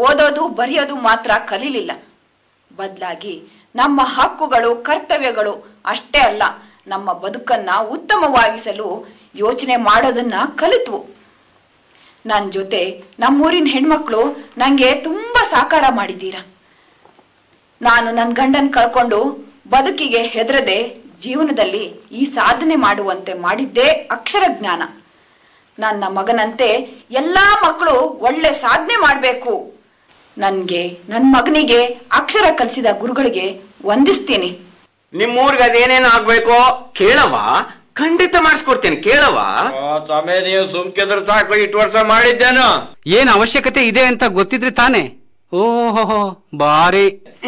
ಓದೋದು ಬರೆಯೋದು ಮಾತ್ರ ಕಲೀಲಿಲ್ಲ ಬದಲಾಗಿ ನಮ್ಮ ಹಕ್ಕುಗಳು ಕರ್ತವ್ಯಗಳು ಅಷ್ಟೇ ಅಲ್ಲ ನಮ್ಮ ಬದುಕನ್ನ ಉತ್ತಮವಾಗಿಸಲು ಯೋಚನೆ ಮಾಡೋದನ್ನ ಕಲಿತ್ವು ನನ್ನ ಜೊತೆ ನಮ್ಮೂರಿನ ಹೆಣ್ಮಕ್ಳು ನಂಗೆ ತುಂಬಾ ಸಾಕಾರ ಮಾಡಿದ್ದೀರಾ ನಾನು ನನ್ನ ಗಂಡನ್ ಕಳ್ಕೊಂಡು ಬದುಕಿಗೆ ಹೆದರದೆ ಜೀವನದಲ್ಲಿ ಈ ಸಾಧನೆ ಮಾಡುವಂತೆ ಮಾಡಿದ್ದೇ ಅಕ್ಷರ ಜ್ಞಾನ ನನ್ನ ಮಗನಂತೆ ಎಲ್ಲಾ ಮಕ್ಕಳು ಒಳ್ಳೆ ಸಾಧನೆ ಮಾಡಬೇಕು ನನ್ಗೆ ನನ್ನ ಮಗನಿಗೆ ಅಕ್ಷರ ಕಲಿಸಿದ ಗುರುಗಳಿಗೆ ವಂದಿಸ್ತೀನಿ ನಿಮ್ಮೂರ್ಗೆ ಅದೇನೇನು ಆಗ್ಬೇಕೋ ಕೇಳವ ಖಂಡಿತ ಮಾಡಿಸ್ಕೊಡ್ತೇನೆ ಕೇಳವ ಸಮಯ ನೀವು ಸುಮ್ಕಿದ್ರೆ ಸಾಕು ಇಷ್ಟು ವರ್ಷ ಮಾಡಿದ್ದೇನು ಏನ್ ಅವಶ್ಯಕತೆ ಇದೆ ಅಂತ ಗೊತ್ತಿದ್ರೆ ತಾನೆ ಓಹೋ ಬಾರಿ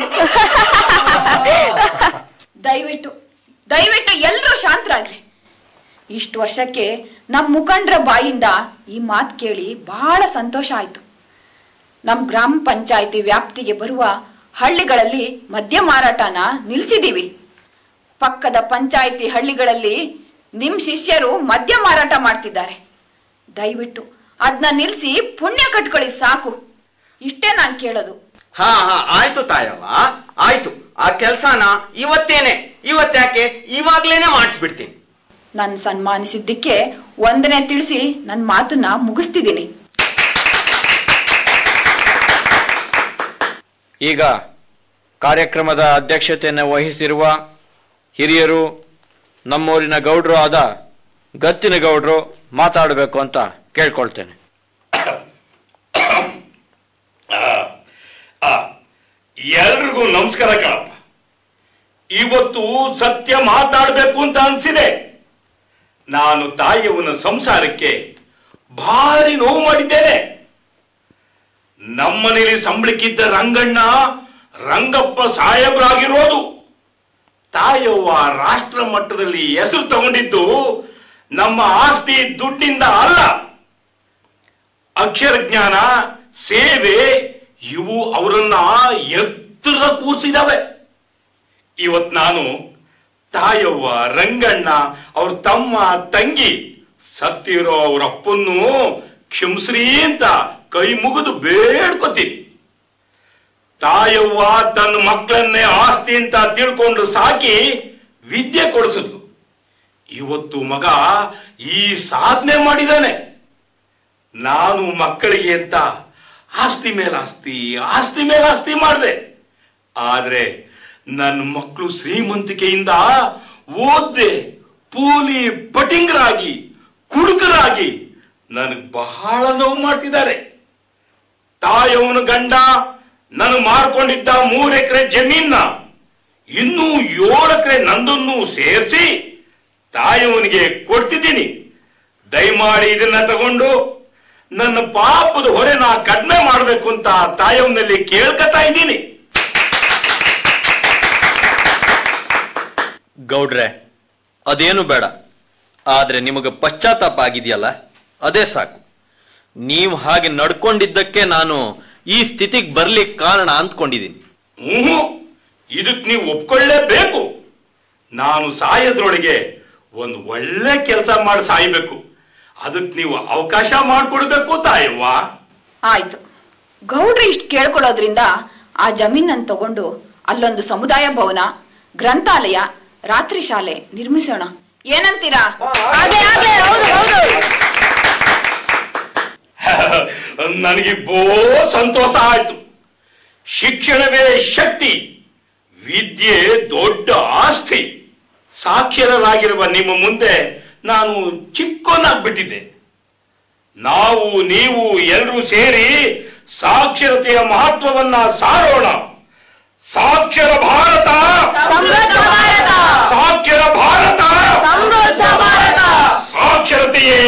ದಯವಿಟ್ಟು ದಯವಿಟ್ಟು ಎಲ್ಲರೂ ಶಾಂತರಾಗ್ರಿ ಇಷ್ಟು ವರ್ಷಕ್ಕೆ ನಮ್ಮ ಮುಖಂಡರ ಬಾಯಿಂದ ಈ ಮಾತು ಕೇಳಿ ಬಹಳ ಸಂತೋಷ ಆಯ್ತು ನಮ್ಮ ಗ್ರಾಮ ಪಂಚಾಯಿತಿ ವ್ಯಾಪ್ತಿಗೆ ಬರುವ ಹಳ್ಳಿಗಳಲ್ಲಿ ಮದ್ಯ ಮಾರಾಟನ ನಿಲ್ಸಿದೀವಿ ಪಕ್ಕದ ಪಂಚಾಯಿತಿ ಹಳ್ಳಿಗಳಲ್ಲಿ ನಿಮ್ ಶಿಷ್ಯರು ಮದ್ಯ ಮಾರಾಟ ಮಾಡ್ತಿದ್ದಾರೆ ದಯವಿಟ್ಟು ಅದನ್ನ ನಿಲ್ಸಿ ಪುಣ್ಯ ಕಟ್ಕೊಳ್ಳಿ ಸಾಕು ಇಷ್ಟೇ ನಾನು ಕೇಳೋದು ಹಾ ಹಾ ಆಯ್ತು ತಾಯವ್ವ ಆಯ್ತು ಆ ಕೆಲ್ಸನ ಇವತ್ತೇನೆ ಇವತ್ತ್ಯಾಕೆ ಇವಾಗ್ಲೇನೆ ಮಾಡಿಸ್ಬಿಡ್ತೀನಿ ನಾನು ಸನ್ಮಾನಿಸಿದ್ದಕ್ಕೆ ವಂದನೆ ತಿಳಿಸಿ ನನ್ನ ಮಾತನ್ನ ಮುಗಿಸ್ತಿದ್ದೀನಿ ಈಗ ಕಾರ್ಯಕ್ರಮದ ಅಧ್ಯಕ್ಷತೆಯನ್ನು ವಹಿಸಿರುವ ಹಿರಿಯರು ನಮ್ಮೂರಿನ ಗೌಡ್ರು ಆದ ಗತ್ತಿನ ಗೌಡ್ರು ಮಾತಾಡಬೇಕು ಅಂತ ಕೇಳ್ಕೊಳ್ತೇನೆ ಎಲ್ರಿಗೂ ನಮಸ್ಕಾರ ಕಣಪ್ಪ ಇವತ್ತು ಸತ್ಯ ಮಾತಾಡಬೇಕು ಅಂತ ಅನ್ಸಿದೆ ನಾನು ತಾಯಿಯವನ ಸಂಸಾರಕ್ಕೆ ಭಾರಿ ನೋವು ಮಾಡಿದ್ದೇನೆ ನಮ್ಮನೇಲಿ ಸಂಬಳಕ್ಕಿದ್ದ ರಂಗಣ್ಣ ರಂಗಪ್ಪ ಸಾಹೇಬ್ರಾಗಿರೋದು ತಾಯವ್ವ ರಾಷ್ಟ್ರ ಮಟ್ಟದಲ್ಲಿ ಹೆಸರು ತಗೊಂಡಿದ್ದು ನಮ್ಮ ಆಸ್ತಿ ದುಡ್ಡಿಂದ ಅಲ್ಲ ಅಕ್ಷರ ಜ್ಞಾನ ಸೇವೆ ಇವು ಅವರನ್ನ ಎತ್ತರ ಕೂರಿಸಿದವೆ ಇವತ್ ನಾನು ತಾಯವ್ವ ರಂಗಣ್ಣ ಅವ್ರ ತಮ್ಮ ತಂಗಿ ಸತ್ತಿರೋ ಅವ್ರ ಅಪ್ಪನ್ನು ಕ್ಷಮಿಸ್ರಿ ಅಂತ ಕೈ ಮುಗಿದು ಬೇಡ್ಕೊತೀನಿ ತಾಯವ್ವ ತನ್ನ ಮಕ್ಕಳನ್ನೇ ಆಸ್ತಿ ಅಂತ ತಿಳ್ಕೊಂಡು ಸಾಕಿ ವಿದ್ಯೆ ಕೊಡಿಸಿದ್ಲು ಇವತ್ತು ಮಗ ಈ ಸಾಧನೆ ಮಾಡಿದಾನೆ ನಾನು ಮಕ್ಕಳಿಗೆ ಅಂತ ಆಸ್ತಿ ಮೇಲೆ ಆಸ್ತಿ ಆಸ್ತಿ ಮೇಲೆ ಆಸ್ತಿ ಮಾಡಿದೆ ಆದ್ರೆ ನನ್ನ ಮಕ್ಕಳು ಶ್ರೀಮಂತಿಕೆಯಿಂದ ಓದ್ದೆ ಪೂಲಿ ಪಟಿಂಗರಾಗಿ ಕುಡುಕರಾಗಿ ನನಗೆ ಬಹಳ ನೋವು ಮಾಡ್ತಿದ್ದಾರೆ ತಾಯವನ ಗಂಡ ನಾನು ಮಾರ್ಕೊಂಡಿದ್ದ ಮೂರು ಎಕರೆ ಜಮೀನ ಇನ್ನೂ ಏಳು ಎಕರೆ ನಂದನ್ನು ಸೇರಿಸಿ ತಾಯವನಿಗೆ ಕೊಡ್ತಿದ್ದೀನಿ ದಯಮಾಡಿ ಇದನ್ನ ತಗೊಂಡು ನನ್ನ ಪಾಪದ ಹೊರೆನ ಕಡಿಮೆ ಮಾಡಬೇಕು ಅಂತ ತಾಯವನಲ್ಲಿ ಕೇಳ್ಕತಾ ಇದ್ದೀನಿ ಗೌಡ್ರೆ ಅದೇನು ಬೇಡ ಆದ್ರೆ ನಿಮಗೆ ಪಶ್ಚಾತ್ತಾಪ ಆಗಿದೆಯಲ್ಲ ಅದೇ ಸಾಕು ನೀವು ಹಾಗೆ ನಡ್ಕೊಂಡಿದ್ದಕ್ಕೆ ನಾನು ಈ ಸ್ಥಿತಿಗೆ ಬರ್ಲಿಕ್ಕೆ ಕಾರಣ ಅಂದ್ಕೊಂಡಿದ್ದೀನಿ ಹ್ಞೂ ಇದಕ್ ನೀವು ಒಪ್ಕೊಳ್ಳೇಬೇಕು ನಾನು ಸಾಯೋದ್ರೊಳಗೆ ಒಂದು ಒಳ್ಳೆ ಕೆಲಸ ಮಾಡಿ ಸಾಯ್ಬೇಕು ಅದಕ್ಕೆ ನೀವು ಅವಕಾಶ ಮಾಡಿಕೊಡ್ಬೇಕು ತಾಯವ್ವ ಆಯ್ತು ಗೌಡ್ರು ಇಷ್ಟು ಕೇಳ್ಕೊಳ್ಳೋದ್ರಿಂದ ಆ ಜಮೀನನ್ನು ತಗೊಂಡು ಅಲ್ಲೊಂದು ಸಮುದಾಯ ಭವನ ಗ್ರಂಥಾಲಯ ರಾತ್ರಿ ಶಾಲೆ ನಿರ್ಮಿಸೋಣ ಏನಂತೀರಾ ನನಗೆ ಬೋ ಸಂತೋಷ ಆಯ್ತು ಶಿಕ್ಷಣವೇ ಶಕ್ತಿ ವಿದ್ಯೆ ದೊಡ್ಡ ಆಸ್ತಿ ಸಾಕ್ಷರರಾಗಿರುವ ನಿಮ್ಮ ಮುಂದೆ ನಾನು ಚಿಕ್ಕೋನಾಗ್ಬಿಟ್ಟಿದ್ದೆ ನಾವು ನೀವು ಎಲ್ಲರೂ ಸೇರಿ ಸಾಕ್ಷರತೆಯ ಮಹತ್ವವನ್ನ ಸಾರೋಣ ಸಾಕ್ಷರ ಭಾರತ ಸಾಕ್ಷರ ಭಾರತ ಸಾಕ್ಷರತೆಯೇ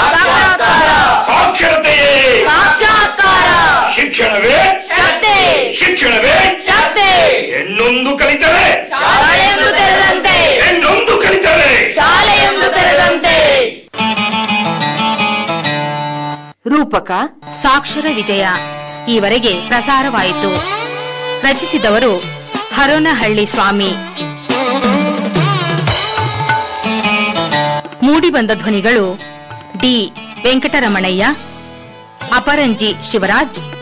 ಸಾಕ್ಷರತೆಯೇ ಶಿಕ್ಷಣವೇ ಶಿಕ್ಷಣವೇ ಹೆಣ್ಣೊಂದು ಕಲಿತರೆ ಹೆಣ್ಣೊಂದು ಕಲಿತರೆ ರೂಪಕ ಸಾಕ್ಷರ ವಿಜಯ ಈವರೆಗೆ ಪ್ರಸಾರವಾಯಿತು ರಚಿಸಿದವರು ಹರೋನಹಳ್ಳಿ ಸ್ವಾಮಿ ಮೂಡಿಬಂದ ಧ್ವನಿಗಳು ಡಿ ವೆಂಕಟರಮಣಯ್ಯ ಅಪರಂಜಿ ಶಿವರಾಜ್